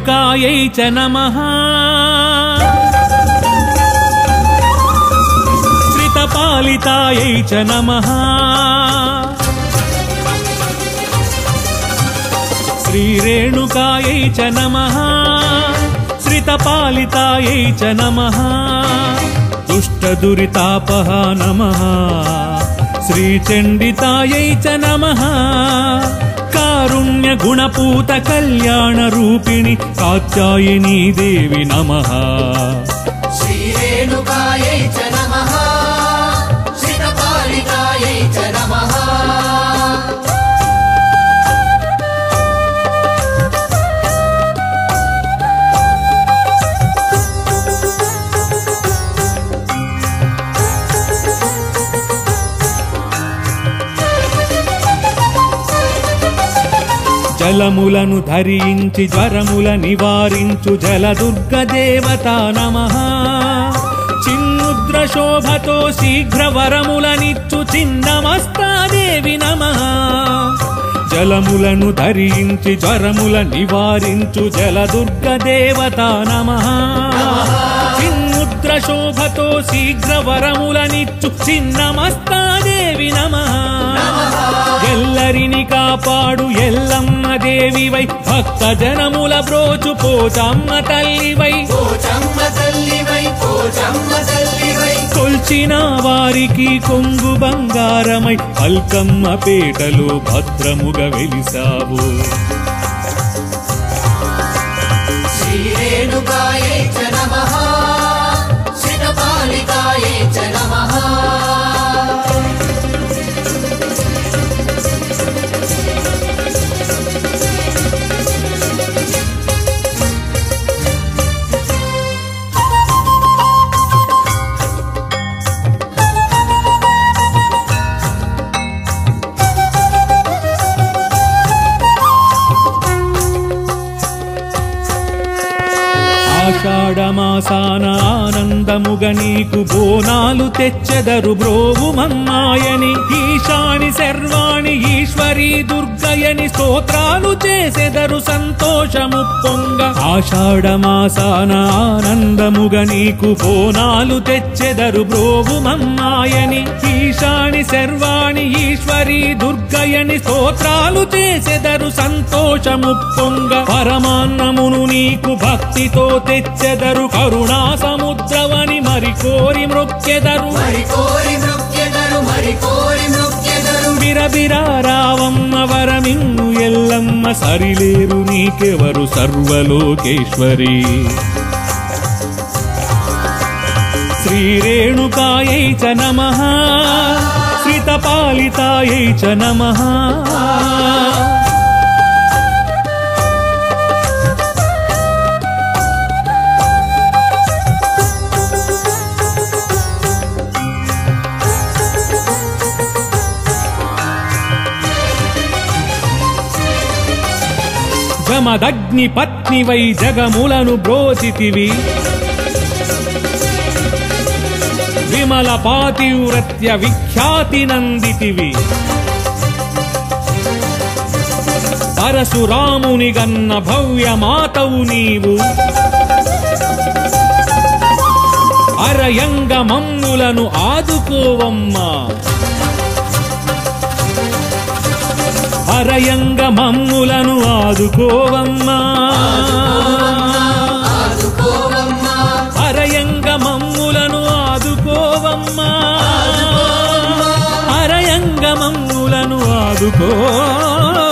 శ్రీరేణుకాయై చ నమః శ్రితపాలితాయై చ నమః శ్రీరేణుకాయై చ నమః శ్రితపాలితాయై చ నమః దుష్టదురితాపహ నమః శ్రీచండితాయై చ నమః కారుణ్య గుణపూత కళ్యాణ రూపిణి కాత్యాయనీ దేవి నమః श्रीरेणुकायै च नमः श्रितपालिकायै च नमः జలములను ధరించి జ్వరముల నివారించు జలదుర్గ దేవత నమ చిన్ముద్ర శోభతో శీఘ్ర వరములనిచ్చు చిన్నమస్తాదేవి నమ జలములను ధరించి జ్వరముల నివారించు జలదుర్గ దేవత నమ చిన్ముద్ర శోభతో శీఘ్ర వరములనిచ్చు చిన్నమస్తాదేవి నమ ఎల్లరిని కాపాడు ఎల్లమ్మ దేవివై భక్త జనముల బ్రోచు పోచమ్మ తల్లివై పోచమ్మ తల్లివై పోచమ్మ తల్లివై కొల్చిన వారికి కొంగు బంగారమై పల్కమ్మ పేటలో భద్రముగా వెలిసావు श्रीरेणुकायै च नमः श्रितपालिकायै च नमः ఆషాఢమాసాన ఆనందముగ నీకు బోనాలు తెచ్చెదరు బ్రోవు మమ్మాయని ఈశాని శర్వాణి ఈశ్వరి దుర్గయని స్తోత్రాలు చేసెదరు సంతోషము పొంగ ఆషాఢమాసాన ఆనందముగ నీకు బోనాలు తెచ్చెదరు బ్రోవు మమ్మాయని ఈశాని శర్వాణి ఈశ్వరి దుర్గయని స్తోత్రాలు చేసెదరు సంతోషము పొంగ పరమాన్నమును నీకు భక్తితో తెచ్చెదరు కరుణా సముద్రవని మరి కోరి మృక్కెదరు మరి కోరి నృత్యదరు మరి కోరి నృత్యదరు బిరబిరా రావమ్మ వరమిన్ను ఎల్లమ్మ సరిలేరు నీకెవరు సర్వలోకేశ్వరి శ్రీరేణుకాయై చ నమ శ్రితపాలితాయై చ నమ జమదగ్ని పత్నివై జగములను బ్రోచితివి విమల పాతివ్రత్య విఖ్యాతి నందితివి పరశురాముని గన్న భవ్య మాతవు నీవు అరయంగ మమ్ములను ఆదుకోవమ్మా అరయంగ మమ్ములను ఆదుకోవమ్మా ఆదుకోవమ్మా అరయంగ మమ్ములను ఆదుకోవమ్మా అరయంగ మమ్ములను ఆదుకో